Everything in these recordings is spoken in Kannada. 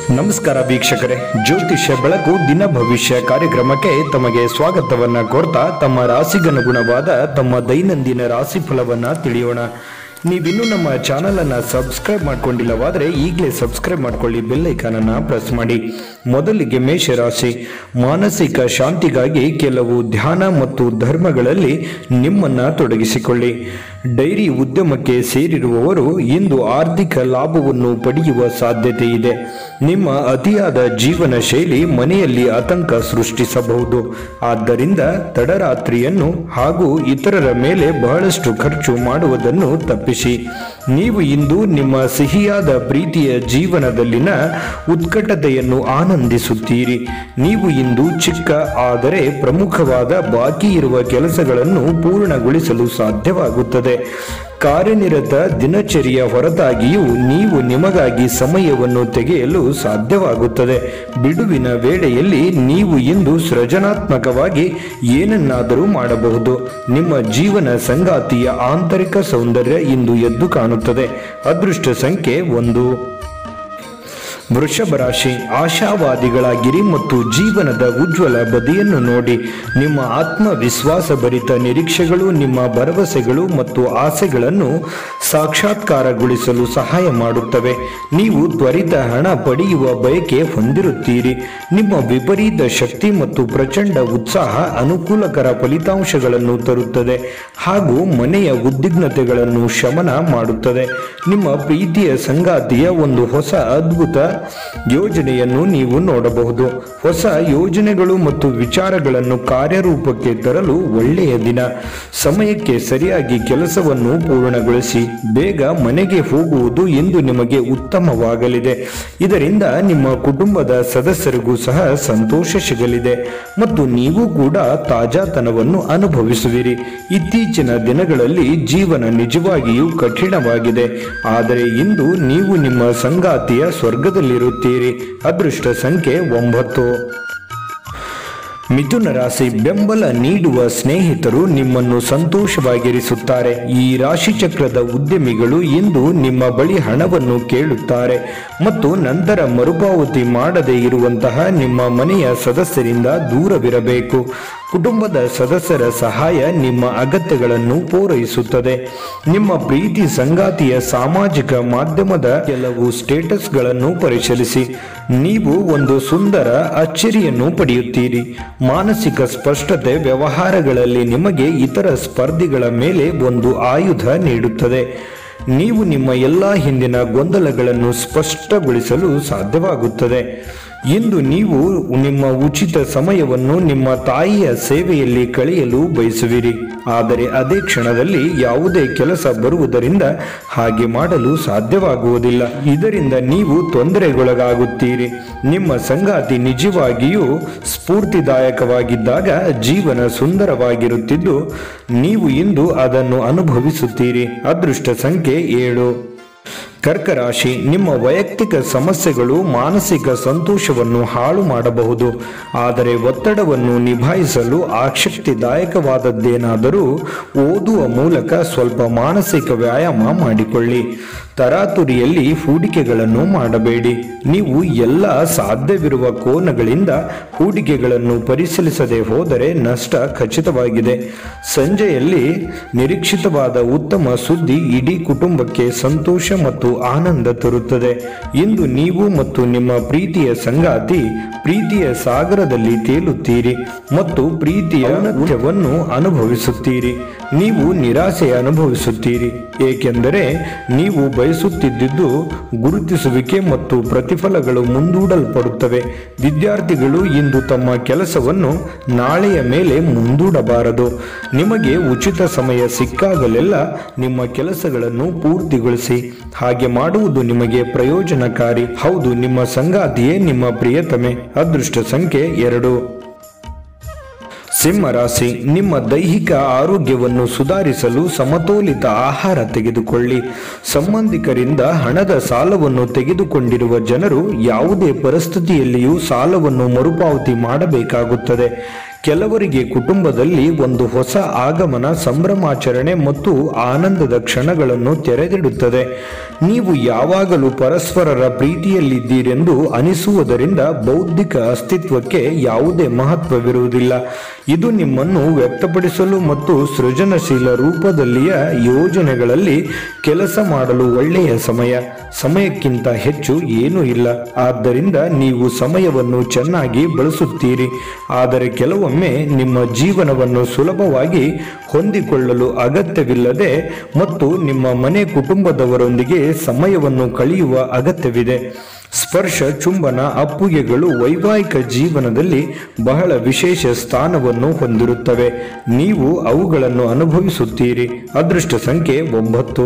ನಮಸ್ಕಾರ ವೀಕ್ಷಕರೇ ಜ್ಯೋತಿಷ್ಯ ಬೆಳಕು ದಿನ ಭವಿಷ್ಯ ಕಾರ್ಯಕ್ರಮಕ್ಕೆ ತಮಗೆ ಸ್ವಾಗತವನ್ನ ಕೋರ್ತಾ ತಮ್ಮ ರಾಶಿಗನುಗುಣವಾದ ತಮ್ಮ ದೈನಂದಿನ ರಾಶಿ ಫಲವನ್ನ ತಿಳಿಯೋಣ ನೀವಿನ್ನೂ ನಮ್ಮ ಚಾನಲ್ ಅನ್ನ ಸಬ್ಸ್ಕ್ರೈಬ್ ಮಾಡ್ಕೊಂಡಿಲ್ಲವಾದ್ರೆ ಈಗಲೇ ಸಬ್ಸ್ಕ್ರೈಬ್ ಮಾಡ್ಕೊಳ್ಳಿ ಬೆಲ್ ಐಕಾನ್ ಅನ್ನ ಪ್ರೆಸ್ ಮಾಡಿ ಮೊದಲಿಗೆ ಮೇಷರಾಶಿ ಮಾನಸಿಕ ಶಾಂತಿಗಾಗಿ ಕೆಲವು ಧ್ಯಾನ ಮತ್ತು ಧರ್ಮಗಳಲ್ಲಿ ನಿಮ್ಮನ್ನ ತೊಡಗಿಸಿಕೊಳ್ಳಿ ಡೈರಿ ಉದ್ಯಮಕ್ಕೆ ಸೇರಿರುವವರು ಇಂದು ಆರ್ಥಿಕ ಲಾಭವನ್ನು ಪಡೆಯುವ ಸಾಧ್ಯತೆ ಇದೆ ನಿಮ್ಮ ಅತಿಯಾದ ಜೀವನ ಶೈಲಿ ಮನೆಯಲ್ಲಿ ಆತಂಕ ಸೃಷ್ಟಿಸಬಹುದು ಆದ್ದರಿಂದ ತಡರಾತ್ರಿಯನ್ನು ಹಾಗೂ ಇತರರ ಮೇಲೆ ಬಹಳಷ್ಟು ಖರ್ಚು ಮಾಡುವುದನ್ನು ತಪ್ಪಿಸಿ ನೀವು ಇಂದು ನಿಮ್ಮ ಸಿಹಿಯಾದ ಪ್ರೀತಿಯ ಜೀವನದಲ್ಲಿನ ಉತ್ಕಟತೆಯನ್ನು ಆನಂದಿಸುತ್ತೀರಿ ನೀವು ಇಂದು ಚಿಕ್ಕ ಆದರೆ ಪ್ರಮುಖವಾದ ಬಾಕಿ ಇರುವ ಕೆಲಸಗಳನ್ನು ಪೂರ್ಣಗೊಳಿಸಲು ಸಾಧ್ಯವಾಗುತ್ತದೆ ಕಾರ್ಯನಿರತ ದಿನಚರಿಯ ಹೊರತಾಗಿಯೂ ನೀವು ನಿಮಗಾಗಿ ಸಮಯವನ್ನು ತೆಗೆಯಲು ಸಾಧ್ಯವಾಗುತ್ತದೆ ಬಿಡುವಿನ ವೇಳೆಯಲ್ಲಿ ನೀವು ಇಂದು ಸೃಜನಾತ್ಮಕವಾಗಿ ಏನನ್ನಾದರೂ ಮಾಡಬಹುದು ನಿಮ್ಮ ಜೀವನ ಸಂಗಾತಿಯ ಆಂತರಿಕ ಸೌಂದರ್ಯ ಇಂದು ಎದ್ದು ಕಾಣುತ್ತದೆ ಅದೃಷ್ಟ ಸಂಖ್ಯೆ ಒಂದು ವೃಷಭ ರಾಶಿ ಆಶಾವಾದಿಗಳಾಗಿರಿ ಮತ್ತು ಜೀವನದ ಉಜ್ವಲ ಬದಿಯನ್ನು ನೋಡಿ ನಿಮ್ಮ ಆತ್ಮವಿಶ್ವಾಸ ಭರಿತ ನಿರೀಕ್ಷೆಗಳು ನಿಮ್ಮ ಭರವಸೆಗಳು ಮತ್ತು ಆಸೆಗಳನ್ನು ಸಾಕ್ಷಾತ್ಕಾರಗೊಳಿಸಲು ಸಹಾಯ ಮಾಡುತ್ತವೆ ನೀವು ತ್ವರಿತ ಹಣ ಪಡೆಯುವ ಬಯಕೆ ಹೊಂದಿರುತ್ತೀರಿ ನಿಮ್ಮ ವಿಪರೀತ ಶಕ್ತಿ ಮತ್ತು ಪ್ರಚಂಡ ಉತ್ಸಾಹ ಅನುಕೂಲಕರ ಫಲಿತಾಂಶಗಳನ್ನು ತರುತ್ತದೆ ಹಾಗೂ ಮನೆಯ ಉದ್ವಿಗ್ನತೆಗಳನ್ನು ಶಮನ ಮಾಡುತ್ತದೆ ನಿಮ್ಮ ಪ್ರೀತಿಯ ಸಂಗಾತಿಯ ಒಂದು ಹೊಸ ಅದ್ಭುತ ಯೋಜನೆಯನ್ನು ನೀವು ನೋಡಬಹುದು ಹೊಸ ಯೋಜನೆಗಳು ಮತ್ತು ವಿಚಾರಗಳನ್ನು ಕಾರ್ಯರೂಪಕ್ಕೆ ತರಲು ಒಳ್ಳೆಯ ದಿನ ಸಮಯಕ್ಕೆ ಸರಿಯಾಗಿ ಕೆಲಸವನ್ನು ಪೂರ್ಣಗೊಳಿಸಿ ಬೇಗ ಮನೆಗೆ ಹೋಗುವುದು ಎಂದು ನಿಮಗೆ ಉತ್ತಮವಾಗಲಿದೆ ಇದರಿಂದ ನಿಮ್ಮ ಕುಟುಂಬದ ಸದಸ್ಯರಿಗೂ ಸಹ ಸಂತೋಷ ಸಿಗಲಿದೆ ಮತ್ತು ನೀವು ಕೂಡ ತಾಜಾತನವನ್ನು ಅನುಭವಿಸುವಿರಿ ಇತ್ತೀಚಿನ ದಿನಗಳಲ್ಲಿ ಜೀವನ ನಿಜವಾಗಿಯೂ ಕಠಿಣವಾಗಿದೆ ಆದರೆ ಇಂದು ನೀವು ನಿಮ್ಮ ಸಂಗಾತಿಯ ಸ್ವರ್ಗದಲ್ಲಿರುತ್ತೀರಿ ಅದೃಷ್ಟ ಸಂಖ್ಯೆ ಒಂಬತ್ತು ಮಿಥುನ ರಾಶಿ ಬೆಂಬಲ ನೀಡುವ ಸ್ನೇಹಿತರು ನಿಮ್ಮನ್ನು ಸಂತೋಷವಾಗಿರಿಸುತ್ತಾರೆ ಈ ರಾಶಿ ಚಕ್ರದ ಉದ್ಯಮಿಗಳು ಇಂದು ನಿಮ್ಮ ಬಳಿ ಹಣವನ್ನು ಕೇಳುತ್ತಾರೆ ಮತ್ತು ನಂತರ ಮರುಪಾವತಿ ಮಾಡದೇ ಇರುವಂತಹ ನಿಮ್ಮ ಮನೆಯ ಸದಸ್ಯರಿಂದ ದೂರವಿರಬೇಕು ಕುಟುಂಬದ ಸದಸ್ಯರ ಸಹಾಯ ನಿಮ್ಮ ಅಗತ್ಯಗಳನ್ನು ಪೂರೈಸುತ್ತದೆ ನಿಮ್ಮ ಪ್ರೀತಿ ಸಂಗಾತಿಯ ಸಾಮಾಜಿಕ ಮಾಧ್ಯಮದ ಕೆಲವು ಸ್ಟೇಟಸ್ಗಳನ್ನು ಪರಿಶೀಲಿಸಿ ನೀವು ಒಂದು ಸುಂದರ ಅಚ್ಚರಿಯನ್ನು ಪಡೆಯುತ್ತೀರಿ ಮಾನಸಿಕ ಸ್ಪಷ್ಟತೆ ವ್ಯವಹಾರಗಳಲ್ಲಿ ನಿಮಗೆ ಇತರ ಸ್ಪರ್ಧಿಗಳ ಮೇಲೆ ಒಂದು ಆಯುಧ ನೀಡುತ್ತದೆ ನೀವು ನಿಮ್ಮ ಎಲ್ಲ ಹಿಂದಿನ ಗೊಂದಲಗಳನ್ನು ಸ್ಪಷ್ಟಗೊಳಿಸಲು ಸಾಧ್ಯವಾಗುತ್ತದೆ ಇಂದು ನೀವು ನಿಮ್ಮ ಉಚಿತ ಸಮಯವನ್ನು ನಿಮ್ಮ ತಾಯಿಯ ಸೇವೆಯಲ್ಲಿ ಕಳೆಯಲು ಬಯಸುವಿರಿ ಆದರೆ ಅದೇ ಕ್ಷಣದಲ್ಲಿ ಯಾವುದೇ ಕೆಲಸ ಬರುವುದರಿಂದ ಹಾಗೆ ಮಾಡಲು ಸಾಧ್ಯವಾಗುವುದಿಲ್ಲ ಇದರಿಂದ ನೀವು ತೊಂದರೆಗೊಳಗಾಗುತ್ತೀರಿ ನಿಮ್ಮ ಸಂಗಾತಿ ನಿಜವಾಗಿಯೂ ಸ್ಫೂರ್ತಿದಾಯಕವಾಗಿದ್ದಾಗ ಜೀವನ ಸುಂದರವಾಗಿರುತ್ತಿದ್ದು ನೀವು ಇಂದು ಅದನ್ನು ಅನುಭವಿಸುತ್ತೀರಿ ಅದೃಷ್ಟ ಸಂಖ್ಯೆ ಏಳು ಕರ್ಕರಾಶಿ ನಿಮ್ಮ ವೈಯಕ್ತಿಕ ಸಮಸ್ಯೆಗಳು ಮಾನಸಿಕ ಸಂತೋಷವನ್ನು ಹಾಳು ಮಾಡಬಹುದು ಆದರೆ ಒತ್ತಡವನ್ನು ನಿಭಾಯಿಸಲು ಆಸಕ್ತಿದಾಯಕವಾದದ್ದೇನಾದರೂ ಓದುವ ಮೂಲಕ ಸ್ವಲ್ಪ ಮಾನಸಿಕ ವ್ಯಾಯಾಮ ಮಾಡಿಕೊಳ್ಳಿ ತರಾತುರಿಯಲ್ಲಿ ಹೂಡಿಕೆಗಳನ್ನು ಮಾಡಬೇಡಿ ನೀವು ಎಲ್ಲ ಸಾಧ್ಯವಿರುವ ಕೋನಗಳಿಂದ ಹೂಡಿಕೆಗಳನ್ನು ಪರಿಶೀಲಿಸದೆ ಹೋದರೆ ನಷ್ಟ ಖಚಿತವಾಗಿದೆ ಸಂಜೆಯಲ್ಲಿ ನಿರೀಕ್ಷಿತವಾದ ಉತ್ತಮ ಸುದ್ದಿ ಇಡೀ ಕುಟುಂಬಕ್ಕೆ ಸಂತೋಷ ಮತ್ತು ಆನಂದ ತರುತ್ತದೆ ಇಂದು ನೀವು ಮತ್ತು ನಿಮ್ಮ ಪ್ರೀತಿಯ ಸಂಗಾತಿ ಪ್ರೀತಿಯ ಸಾಗರದಲ್ಲಿ ತೇಲುತ್ತೀರಿ ಮತ್ತು ಪ್ರೀತಿಯ ಔನ್ನತ್ಯವನ್ನು ಅನುಭವಿಸುತ್ತೀರಿ ನೀವು ನಿರಾಸೆ ಅನುಭವಿಸುತ್ತೀರಿ ಏಕೆಂದರೆ ನೀವು ಬಯಸುತ್ತಿದ್ದುದು ಗುರುತಿಸುವಿಕೆ ಮತ್ತು ಪ್ರತಿಫಲಗಳು ಮುಂದೂಡಲ್ಪಡುತ್ತವೆ ವಿದ್ಯಾರ್ಥಿಗಳು ಇಂದು ತಮ್ಮ ಕೆಲಸವನ್ನು ನಾಳೆಯ ಮೇಲೆ ಮುಂದೂಡಬಾರದು ನಿಮಗೆ ಉಚಿತ ಸಮಯ ಸಿಕ್ಕಾಗಲೆಲ್ಲ ನಿಮ್ಮ ಕೆಲಸಗಳನ್ನು ಪೂರ್ತಿಗೊಳಿಸಿ ಹಾಗೆ ಮಾಡುವುದು ನಿಮಗೆ ಪ್ರಯೋಜನಕಾರಿ ಹೌದು ನಿಮ್ಮ ಸಂಗಾತಿಯೇ ನಿಮ್ಮ ಪ್ರಿಯತಮೆ ಅದೃಷ್ಟ ಸಂಖ್ಯೆ ಎರಡು ಸಿಂಹ ರಾಶಿ ನಿಮ್ಮ ದೈಹಿಕ ಆರೋಗ್ಯವನ್ನು ಸುಧಾರಿಸಲು ಸಮತೋಲಿತ ಆಹಾರ ತೆಗೆದುಕೊಳ್ಳಿ ಸಂಬಂಧಿಕರಿಂದ ಹಣದ ಸಾಲವನ್ನು ತೆಗೆದುಕೊಂಡಿರುವ ಜನರು ಯಾವುದೇ ಪರಿಸ್ಥಿತಿಯಲ್ಲಿಯೂ ಸಾಲವನ್ನು ಮರುಪಾವತಿ ಮಾಡಬೇಕಾಗುತ್ತದೆ ಕೆಲವರಿಗೆ ಕುಟುಂಬದಲ್ಲಿ ಒಂದು ಹೊಸ ಆಗಮನ ಸಂಭ್ರಮಾಚರಣೆ ಮತ್ತು ಆನಂದದ ಕ್ಷಣಗಳನ್ನು ತೆರೆದಿಡುತ್ತದೆ ನೀವು ಯಾವಾಗಲೂ ಪರಸ್ಪರರ ಪ್ರೀತಿಯಲ್ಲಿದ್ದೀರೆಂದು ಅನಿಸುವುದರಿಂದ ಬೌದ್ಧಿಕ ಅಸ್ತಿತ್ವಕ್ಕೆ ಯಾವುದೇ ಮಹತ್ವವಿರುವುದಿಲ್ಲ ಇದು ನಿಮ್ಮನ್ನು ವ್ಯಕ್ತಪಡಿಸಲು ಮತ್ತು ಸೃಜನಶೀಲ ರೂಪದಲ್ಲಿಯ ಯೋಜನೆಗಳಲ್ಲಿ ಕೆಲಸ ಮಾಡಲು ಒಳ್ಳೆಯ ಸಮಯ ಸಮಯಕ್ಕಿಂತ ಹೆಚ್ಚು ಏನೂ ಇಲ್ಲ ಆದ್ದರಿಂದ ನೀವು ಸಮಯವನ್ನು ಚೆನ್ನಾಗಿ ಬಳಸುತ್ತೀರಿ ಆದರೆ ಕೆಲವೊಮ್ಮೆ ನಿಮ್ಮ ಜೀವನವನ್ನು ಸುಲಭವಾಗಿ ಹೊಂದಿಕೊಳ್ಳಲು ಅಗತ್ಯವಿಲ್ಲದೆ ಮತ್ತು ನಿಮ್ಮ ಮನೆ ಕುಟುಂಬದವರೊಂದಿಗೆ ಸಮಯವನ್ನು ಕಳೆಯುವ ಅಗತ್ಯವಿದೆ ಸ್ಪರ್ಶ ಚುಂಬನ ಅಪ್ಪುಗೆಗಳು ವೈವಾಹಿಕ ಜೀವನದಲ್ಲಿ ಬಹಳ ವಿಶೇಷ ಸ್ಥಾನವನ್ನು ಹೊಂದಿರುತ್ತವೆ ನೀವು ಅವುಗಳನ್ನು ಅನುಭವಿಸುತ್ತೀರಿ ಅದೃಷ್ಟ ಸಂಖ್ಯೆ ಒಂಬತ್ತು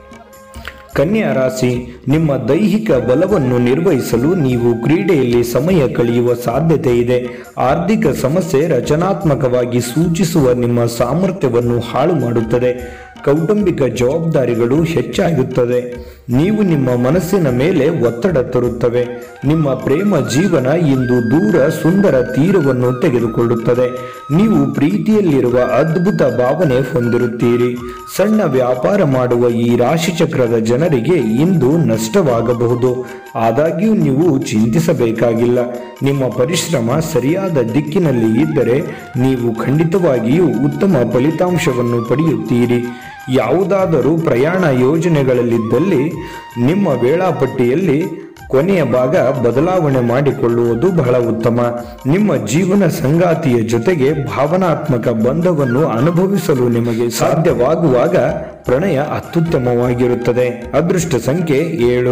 ಕನ್ಯಾ ರಾಶಿ ನಿಮ್ಮ ದೈಹಿಕ ಬಲವನ್ನು ನಿರ್ವಹಿಸಲು ನೀವು ಕ್ರೀಡೆಯಲ್ಲಿ ಸಮಯ ಕಳೆಯುವ ಸಾಧ್ಯತೆ ಇದೆ ಆರ್ಥಿಕ ಸಮಸ್ಯೆ ರಚನಾತ್ಮಕವಾಗಿ ಸೂಚಿಸುವ ನಿಮ್ಮ ಸಾಮರ್ಥ್ಯವನ್ನು ಹಾಳು ಮಾಡುತ್ತದೆ ಕೌಟುಂಬಿಕ ಜವಾಬ್ದಾರಿಗಳು ಹೆಚ್ಚಾಗುತ್ತದೆ ನೀವು ನಿಮ್ಮ ಮನಸ್ಸಿನ ಮೇಲೆ ಒತ್ತಡ ತರುತ್ತವೆ ನಿಮ್ಮ ಪ್ರೇಮ ಜೀವನ ಇಂದು ದೂರ ಸುಂದರ ತೀರವನ್ನು ತೆಗೆದುಕೊಳ್ಳುತ್ತದೆ ನೀವು ಪ್ರೀತಿಯಲ್ಲಿರುವ ಅದ್ಭುತ ಭಾವನೆ ಹೊಂದಿರುತ್ತೀರಿ ಸಣ್ಣ ವ್ಯಾಪಾರ ಮಾಡುವ ಈ ರಾಶಿಚಕ್ರದ ಜನರಿಗೆ ಇಂದು ನಷ್ಟವಾಗಬಹುದು ಆದಾಗ್ಯೂ ನೀವು ಚಿಂತಿಸಬೇಕಾಗಿಲ್ಲ ನಿಮ್ಮ ಪರಿಶ್ರಮ ಸರಿಯಾದ ದಿಕ್ಕಿನಲ್ಲಿ ಇದ್ದರೆ ನೀವು ಖಂಡಿತವಾಗಿಯೂ ಉತ್ತಮ ಫಲಿತಾಂಶವನ್ನು ಪಡೆಯುತ್ತೀರಿ ಯಾವುದಾದರೂ ಪ್ರಯಾಣ ಯೋಜನೆಗಳಲ್ಲಿದ್ದಲ್ಲಿ ನಿಮ್ಮ ವೇಳಾಪಟ್ಟಿಯಲ್ಲಿ ಕೊನೆಯ ಭಾಗ ಬದಲಾವಣೆ ಮಾಡಿಕೊಳ್ಳುವುದು ಬಹಳ ಉತ್ತಮ ನಿಮ್ಮ ಜೀವನ ಸಂಗಾತಿಯ ಜೊತೆಗೆ ಭಾವನಾತ್ಮಕ ಬಂಧವನ್ನು ಅನುಭವಿಸಲು ನಿಮಗೆ ಸಾಧ್ಯವಾಗುವಾಗ ಪ್ರಣಯ ಅತ್ಯುತ್ತಮವಾಗಿರುತ್ತದೆ ಅದೃಷ್ಟ ಸಂಖ್ಯೆ ಏಳು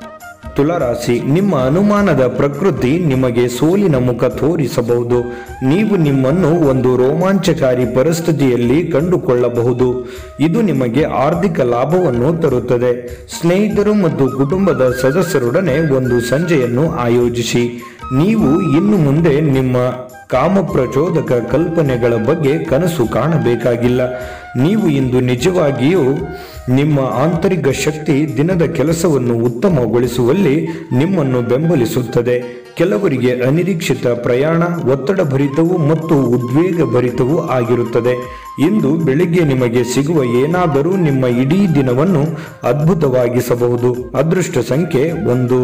ತುಲಾರಾಶಿ ನಿಮ್ಮ ಅನುಮಾನದ ಪ್ರಕೃತಿ ನಿಮಗೆ ಸೋಲಿನ ಮುಖ ತೋರಿಸಬಹುದು ನೀವು ನಿಮ್ಮನ್ನು ಒಂದು ರೋಮಾಂಚಕಾರಿ ಪರಿಸ್ಥಿತಿಯಲ್ಲಿ ಕಂಡುಕೊಳ್ಳಬಹುದು ಇದು ನಿಮಗೆ ಆರ್ಥಿಕ ಲಾಭವನ್ನು ತರುತ್ತದೆ ಸ್ನೇಹಿತರು ಮತ್ತು ಕುಟುಂಬದ ಸದಸ್ಯರೊಡನೆ ಒಂದು ಸಂಜೆಯನ್ನು ಆಯೋಜಿಸಿ ನೀವು ಇನ್ನು ಮುಂದೆ ನಿಮ್ಮ ಕಾಮಪ್ರಚೋದಕ ಕಲ್ಪನೆಗಳ ಬಗ್ಗೆ ಕನಸು ಕಾಣಬೇಕಾಗಿಲ್ಲ ನೀವು ಇಂದು ನಿಜವಾಗಿಯೂ ನಿಮ್ಮ ಆಂತರಿಕ ಶಕ್ತಿ ದಿನದ ಕೆಲಸವನ್ನು ಉತ್ತಮಗೊಳಿಸುವಲ್ಲಿ ನಿಮ್ಮನ್ನು ಬೆಂಬಲಿಸುತ್ತದೆ ಕೆಲವರಿಗೆ ಅನಿರೀಕ್ಷಿತ ಪ್ರಯಾಣ ಒತ್ತಡ ಭರಿತವೂ ಮತ್ತು ಉದ್ವೇಗ ಭರಿತವೂ ಆಗಿರುತ್ತದೆ ಇಂದು ಬೆಳಿಗ್ಗೆ ನಿಮಗೆ ಸಿಗುವ ಏನಾದರೂ ನಿಮ್ಮ ಇಡೀ ದಿನವನ್ನು ಅದ್ಭುತವಾಗಿಸಬಹುದು ಅದೃಷ್ಟ ಸಂಖ್ಯೆ ಒಂದು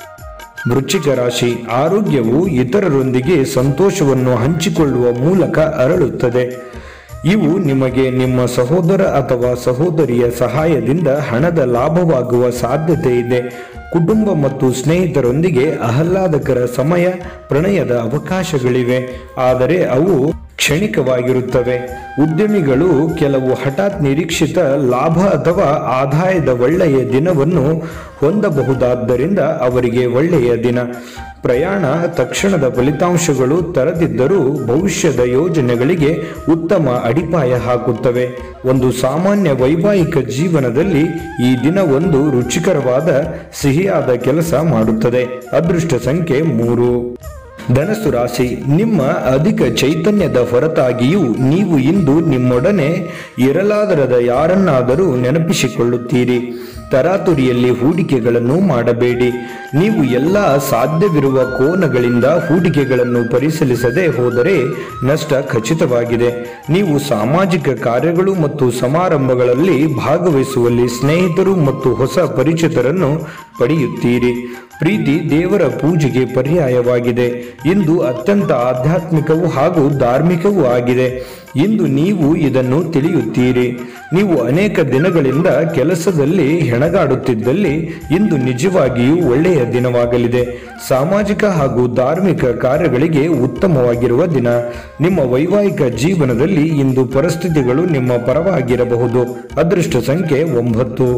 ವೃಶ್ಚಿಕ ರಾಶಿ ಆರೋಗ್ಯವು ಇತರರೊಂದಿಗೆ ಸಂತೋಷವನ್ನು ಹಂಚಿಕೊಳ್ಳುವ ಮೂಲಕ ಅರಳುತ್ತದೆ ಇವು ನಿಮಗೆ ನಿಮ್ಮ ಸಹೋದರ ಅಥವಾ ಸಹೋದರಿಯ ಸಹಾಯದಿಂದ ಹಣದ ಲಾಭವಾಗುವ ಸಾಧ್ಯತೆ ಇದೆ ಕುಟುಂಬ ಮತ್ತು ಸ್ನೇಹಿತರೊಂದಿಗೆ ಆಹ್ಲಾದಕರ ಸಮಯ ಪ್ರಣಯದ ಅವಕಾಶಗಳಿವೆ ಆದರೆ ಅವು ಕ್ಷಣಿಕವಾಗಿರುತ್ತವೆ ಉದ್ಯಮಿಗಳು ಕೆಲವು ಹಠಾತ್ ನಿರೀಕ್ಷಿತ ಲಾಭ ಅಥವಾ ಆದಾಯದ ಒಳ್ಳೆಯ ದಿನವನ್ನು ಹೊಂದಬಹುದಾದ್ದರಿಂದ ಅವರಿಗೆ ಒಳ್ಳೆಯ ದಿನ ಪ್ರಯಾಣ ತಕ್ಷಣದ ಫಲಿತಾಂಶಗಳು ತರದಿದ್ದರೂ ಭವಿಷ್ಯದ ಯೋಜನೆಗಳಿಗೆ ಉತ್ತಮ ಅಡಿಪಾಯ ಹಾಕುತ್ತವೆ ಒಂದು ಸಾಮಾನ್ಯ ವೈವಾಹಿಕ ಜೀವನದಲ್ಲಿ ಈ ದಿನ ಒಂದು ರುಚಿಕರವಾದ ಸಿಹಿಯಾದ ಕೆಲಸ ಮಾಡುತ್ತದೆ ಅದೃಷ್ಟ ಸಂಖ್ಯೆ ಮೂರು ಧನಸ್ಸು ರಾಶಿ ನಿಮ್ಮ ಅಧಿಕ ಚೈತನ್ಯದ ಹೊರತಾಗಿಯೂ ನೀವು ಇಂದು ನಿಮ್ಮೊಡನೆ ಇರಲಾದರದ ಯಾರನ್ನಾದರೂ ನೆನಪಿಸಿಕೊಳ್ಳುತ್ತೀರಿ ತರಾತುರಿಯಲ್ಲಿ ಹೂಡಿಕೆಗಳನ್ನು ಮಾಡಬೇಡಿ ನೀವು ಎಲ್ಲ ಸಾಧ್ಯವಿರುವ ಕೋನಗಳಿಂದ ಹೂಡಿಕೆಗಳನ್ನು ಪರಿಶೀಲಿಸದೆ ಹೋದರೆ ನಷ್ಟ ಖಚಿತವಾಗಿದೆ ನೀವು ಸಾಮಾಜಿಕ ಕಾರ್ಯಗಳು ಮತ್ತು ಸಮಾರಂಭಗಳಲ್ಲಿ ಭಾಗವಹಿಸುವಲ್ಲಿ ಸ್ನೇಹಿತರು ಮತ್ತು ಹೊಸ ಪರಿಚಿತರನ್ನು ಪಡೆಯುತ್ತೀರಿ ಪ್ರೀತಿ ದೇವರ ಪೂಜೆಗೆ ಪರ್ಯಾಯವಾಗಿದೆ ಇಂದು ಅತ್ಯಂತ ಆಧ್ಯಾತ್ಮಿಕವೂ ಹಾಗೂ ಧಾರ್ಮಿಕವೂ ಆಗಿದೆ ಇಂದು ನೀವು ಇದನ್ನು ತಿಳಿಯುತ್ತೀರಿ ನೀವು ಅನೇಕ ದಿನಗಳಿಂದ ಕೆಲಸದಲ್ಲಿ ಹೆಣಗಾಡುತ್ತಿದ್ದಲ್ಲಿ ಇಂದು ನಿಜವಾಗಿಯೂ ಒಳ್ಳೆಯ ದಿನವಾಗಲಿದೆ ಸಾಮಾಜಿಕ ಹಾಗೂ ಧಾರ್ಮಿಕ ಕಾರ್ಯಗಳಿಗೆ ಉತ್ತಮವಾಗಿರುವ ದಿನ ನಿಮ್ಮ ವೈವಾಹಿಕ ಜೀವನದಲ್ಲಿ ಇಂದು ಪರಿಸ್ಥಿತಿಗಳು ನಿಮ್ಮ ಪರವಾಗಿರಬಹುದು ಅದೃಷ್ಟ ಸಂಖ್ಯೆ ಒಂಬತ್ತು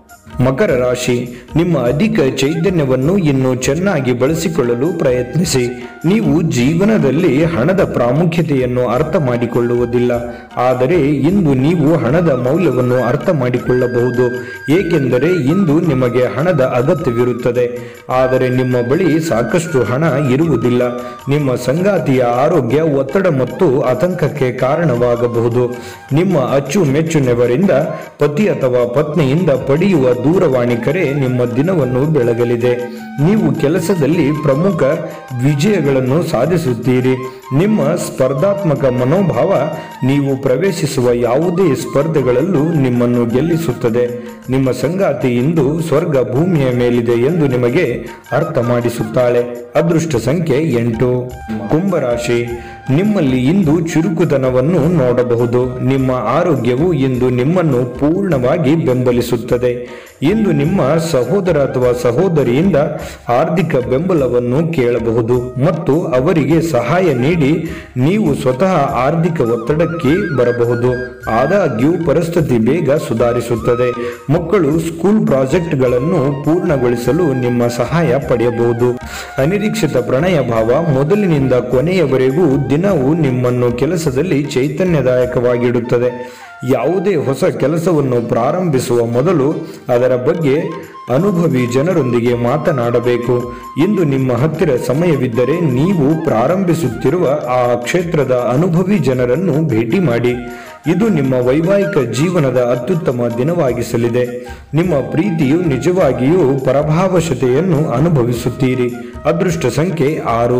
ಮಕರ ರಾಶಿ ನಿಮ್ಮ ಅಧಿಕ ಚೈತನ್ಯವನ್ನು ಇನ್ನು ಚೆನ್ನಾಗಿ ಬಳಸಿಕೊಳ್ಳಲು ಪ್ರಯತ್ನಿಸಿ ನೀವು ಜೀವನದಲ್ಲಿ ಹಣದ ಪ್ರಾಮುಖ್ಯತೆಯನ್ನು ಅರ್ಥ ಮಾಡಿಕೊಳ್ಳುವುದಿಲ್ಲ ಆದರೆ ಇಂದು ನೀವು ಹಣದ ಮೌಲ್ಯವನ್ನು ಅರ್ಥ ಮಾಡಿಕೊಳ್ಳಬಹುದು ಏಕೆಂದರೆ ಇಂದು ನಿಮಗೆ ಹಣದ ಅಗತ್ಯವಿರುತ್ತದೆ ಆದರೆ ನಿಮ್ಮ ಬಳಿ ಸಾಕಷ್ಟು ಹಣ ಇರುವುದಿಲ್ಲ ನಿಮ್ಮ ಸಂಗಾತಿಯ ಆರೋಗ್ಯ ಒತ್ತಡ ಮತ್ತು ಆತಂಕಕ್ಕೆ ಕಾರಣವಾಗಬಹುದು ನಿಮ್ಮ ಅಚ್ಚುಮೆಚ್ಚುನೆವರಿಂದ ಪತಿ ಅಥವಾ ಪತ್ನಿಯಿಂದ ಪಡೆಯುವ ದೂರವಾಣಿ ಕರೆ ನಿಮ್ಮ ದಿನವನ್ನು ಬೆಳಗಲಿದೆ ನೀವು ಕೆಲಸದಲ್ಲಿ ಪ್ರಮುಖ ವಿಜಯಗಳನ್ನು ಸಾಧಿಸುತ್ತೀರಿ ನಿಮ್ಮ ಸ್ಪರ್ಧಾತ್ಮಕ ಮನೋಭಾವ ನೀವು ಪ್ರವೇಶಿಸುವ ಯಾವುದೇ ಸ್ಪರ್ಧೆಗಳಲ್ಲೂ ನಿಮ್ಮನ್ನು ಗೆಲ್ಲಿಸುತ್ತದೆ ನಿಮ್ಮ ಸಂಗಾತಿ ಇಂದು ಸ್ವರ್ಗ ಭೂಮಿಯ ಮೇಲಿದೆ ಎಂದು ನಿಮಗೆ ಅರ್ಥ ಮಾಡಿಸುತ್ತಾಳೆ ಅದೃಷ್ಟ ಸಂಖ್ಯೆ ಎಂಟು ಕುಂಭರಾಶಿ ನಿಮ್ಮಲ್ಲಿ ಇಂದು ಚುರುಕುತನವನ್ನು ನೋಡಬಹುದು ನಿಮ್ಮ ಆರೋಗ್ಯವು ಇಂದು ನಿಮ್ಮನ್ನು ಪೂರ್ಣವಾಗಿ ಬೆಂಬಲಿಸುತ್ತದೆ ಇಂದು ನಿಮ್ಮ ಸಹೋದರ ಅಥವಾ ಸಹೋದರಿಯಿಂದ ಆರ್ಥಿಕ ಬೆಂಬಲವನ್ನು ಕೇಳಬಹುದು ಮತ್ತು ಅವರಿಗೆ ಸಹಾಯ ನೀಡಿ ನೀವು ಸ್ವತಃ ಆರ್ಥಿಕ ಒತ್ತಡಕ್ಕೆ ಬರಬಹುದು ಆದಾಗ್ಯೂ ಪರಿಸ್ಥಿತಿ ಬೇಗ ಸುಧಾರಿಸುತ್ತದೆ ಮಕ್ಕಳು ಸ್ಕೂಲ್ ಪ್ರಾಜೆಕ್ಟ್ಗಳನ್ನು ಪೂರ್ಣಗೊಳಿಸಲು ನಿಮ್ಮ ಸಹಾಯ ಪಡೆಯಬಹುದು ಅನಿರೀಕ್ಷಿತ ಪ್ರಣಯ ಭಾವ ಮೊದಲಿನಿಂದ ಕೊನೆಯವರೆಗೂ ದಿನವೂ ನಿಮ್ಮನ್ನು ಕೆಲಸದಲ್ಲಿ ಚೈತನ್ಯದಾಯಕವಾಗಿಡುತ್ತದೆ ಯಾವುದೇ ಹೊಸ ಕೆಲಸವನ್ನು ಪ್ರಾರಂಭಿಸುವ ಮೊದಲು ಅದರ ಬಗ್ಗೆ ಅನುಭವಿ ಜನರೊಂದಿಗೆ ಮಾತನಾಡಬೇಕು ಇಂದು ನಿಮ್ಮ ಹತ್ತಿರ ಸಮಯವಿದ್ದರೆ ನೀವು ಪ್ರಾರಂಭಿಸುತ್ತಿರುವ ಆ ಕ್ಷೇತ್ರದ ಅನುಭವಿ ಜನರನ್ನು ಭೇಟಿ ಮಾಡಿ ಇದು ನಿಮ್ಮ ವೈವಾಹಿಕ ಜೀವನದ ಅತ್ಯುತ್ತಮ ದಿನವಾಗಿಸಲಿದೆ ನಿಮ್ಮ ಪ್ರೀತಿಯು ನಿಜವಾಗಿಯೂ ಪರಭಾವಶತೆಯನ್ನು ಅನುಭವಿಸುತ್ತೀರಿ ಅದೃಷ್ಟ ಸಂಖ್ಯೆ ಆರು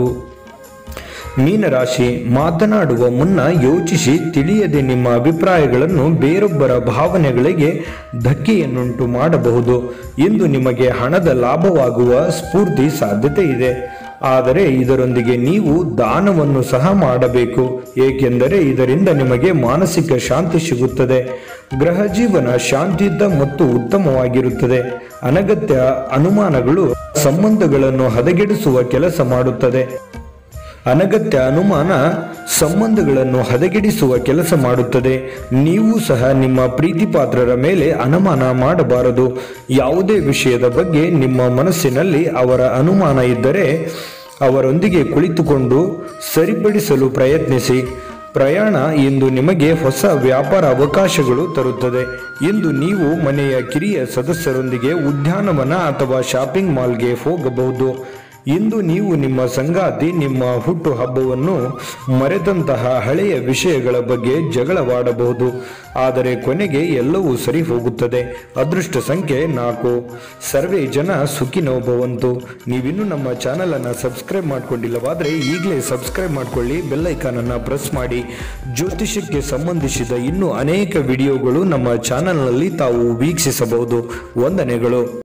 ಮೀನರಾಶಿ ಮಾತನಾಡುವ ಮುನ್ನ ಯೋಚಿಸಿ ತಿಳಿಯದೆ ನಿಮ್ಮ ಅಭಿಪ್ರಾಯಗಳನ್ನು ಬೇರೊಬ್ಬರ ಭಾವನೆಗಳಿಗೆ ಧಕ್ಕೆಯನ್ನುಂಟು ಮಾಡಬಹುದು ಇಂದು ನಿಮಗೆ ಹಣದ ಲಾಭವಾಗುವ ಸ್ಫೂರ್ತಿ ಸಾಧ್ಯತೆ ಇದೆ ಆದರೆ ಇದರೊಂದಿಗೆ ನೀವು ದಾನವನ್ನು ಸಹ ಮಾಡಬೇಕು ಏಕೆಂದರೆ ಇದರಿಂದ ನಿಮಗೆ ಮಾನಸಿಕ ಶಾಂತಿ ಸಿಗುತ್ತದೆ ಗ್ರಹ ಜೀವನ ಶಾಂತಿಯುತ ಮತ್ತು ಉತ್ತಮವಾಗಿರುತ್ತದೆ ಅನಗತ್ಯ ಅನುಮಾನಗಳು ಸಂಬಂಧಗಳನ್ನು ಹದಗೆಡಿಸುವ ಕೆಲಸ ಮಾಡುತ್ತದೆ ಅನಗತ್ಯ ಅನುಮಾನ ಸಂಬಂಧಗಳನ್ನು ಹದಗೆಡಿಸುವ ಕೆಲಸ ಮಾಡುತ್ತದೆ ನೀವು ಸಹ ನಿಮ್ಮ ಪ್ರೀತಿಪಾತ್ರರ ಮೇಲೆ ಅನುಮಾನ ಮಾಡಬಾರದು ಯಾವುದೇ ವಿಷಯದ ಬಗ್ಗೆ ನಿಮ್ಮ ಮನಸ್ಸಿನಲ್ಲಿ ಅವರ ಅನುಮಾನ ಇದ್ದರೆ ಅವರೊಂದಿಗೆ ಕುಳಿತುಕೊಂಡು ಸರಿಪಡಿಸಲು ಪ್ರಯತ್ನಿಸಿ ಪ್ರಯಾಣ ಇಂದು ನಿಮಗೆ ಹೊಸ ವ್ಯಾಪಾರ ಅವಕಾಶಗಳು ತರುತ್ತದೆ ಇಂದು ನೀವು ಮನೆಯ ಕಿರಿಯ ಸದಸ್ಯರೊಂದಿಗೆ ಉದ್ಯಾನವನ ಅಥವಾ ಶಾಪಿಂಗ್ ಮಾಲ್ಗೆ ಹೋಗಬಹುದು ಇಂದು ನೀವು ನಿಮ್ಮ ಸಂಗಾತಿ ನಿಮ್ಮ ಹುಟ್ಟು ಹಬ್ಬವನ್ನು ಮರೆತಂತಹ ಹಳೆಯ ವಿಷಯಗಳ ಬಗ್ಗೆ ಜಗಳವಾಡಬಹುದು ಆದರೆ ಕೊನೆಗೆ ಎಲ್ಲವೂ ಸರಿ ಹೋಗುತ್ತದೆ ಅದೃಷ್ಟ ಸಂಖ್ಯೆ ನಾಲ್ಕು ಸರ್ವೇ ಜನ ಸುಖಿನೋ ಭವಂತು ನೀವಿನ್ನೂ ನಮ್ಮ ಚಾನಲನ್ನು ಸಬ್ಸ್ಕ್ರೈಬ್ ಮಾಡ್ಕೊಂಡಿಲ್ಲವಾದರೆ ಈಗಲೇ ಸಬ್ಸ್ಕ್ರೈಬ್ ಮಾಡ್ಕೊಳ್ಳಿ ಬೆಲ್ಲೈಕಾನನ್ನು ಪ್ರೆಸ್ ಮಾಡಿ ಜ್ಯೋತಿಷಕ್ಕೆ ಸಂಬಂಧಿಸಿದ ಇನ್ನೂ ಅನೇಕ ವಿಡಿಯೋಗಳು ನಮ್ಮ ಚಾನಲ್ನಲ್ಲಿ ತಾವು ವೀಕ್ಷಿಸಬಹುದು ವಂದನೆಗಳು